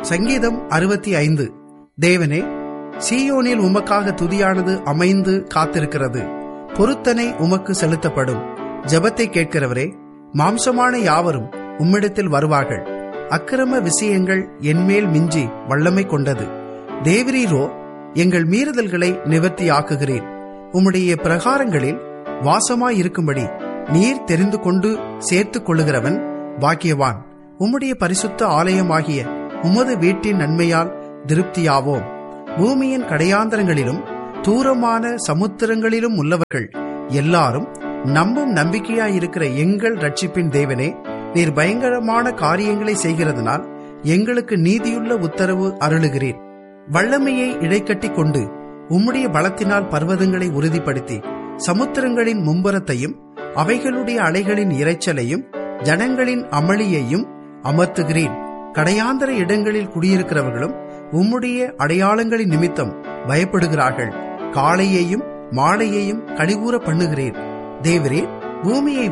சங்கீதம் அறுபத்தி ஐந்து தேவனே சீயோனில் உமக்காக துதியானது அமைந்து காத்திருக்கிறது பொருத்தனை உமக்கு செலுத்தப்படும் ஜெபத்தை கேட்கிறவரே மாம்சமான யாவரும் உம்மிடத்தில் வருவார்கள் அக்கிரம விஷயங்கள் என்மேல் மிஞ்சி வல்லமை கொண்டது தேவரீரோ எங்கள் மீறுதல்களை நிவர்த்தியாக்குகிறீர் உம்முடைய பிரகாரங்களில் வாசமாயிருக்கும்படி நீர் தெரிந்து கொண்டு சேர்த்துக் கொள்ளுகிறவன் பாக்கியவான் உம்முடைய பரிசுத்த ஆலயமாகிய உமது வீட்டின் நன்மையால் திருப்தியாவோம் பூமியின் கடையாந்தரங்களிலும் தூரமான சமுத்திரங்களிலும் உள்ளவர்கள் எல்லாரும் நம்பும் நம்பிக்கையாயிருக்கிற எங்கள் ரட்சிப்பின் தேவனே நீர் பயங்கரமான காரியங்களை செய்கிறதுனால் எங்களுக்கு நீதியுள்ள உத்தரவு அருளுகிறீர் வல்லமையை இடைக்கட்டி கொண்டு உம்முடைய பலத்தினால் பர்வதங்களை உறுதிப்படுத்தி சமுத்திரங்களின் மும்புறத்தையும் அவைகளுடைய அலைகளின் இரைச்சலையும் ஜனங்களின் அமளியையும் அமர்த்துகிறேன் கடையாந்தர இடங்களில் குடியிருக்கிறவர்களும் உம்முடைய அடையாளங்களின் நிமித்தம் பயப்படுகிறார்கள் காளையையும் மாலையையும் கழிகூற பண்ணுகிறேன் தேவரே பூமியை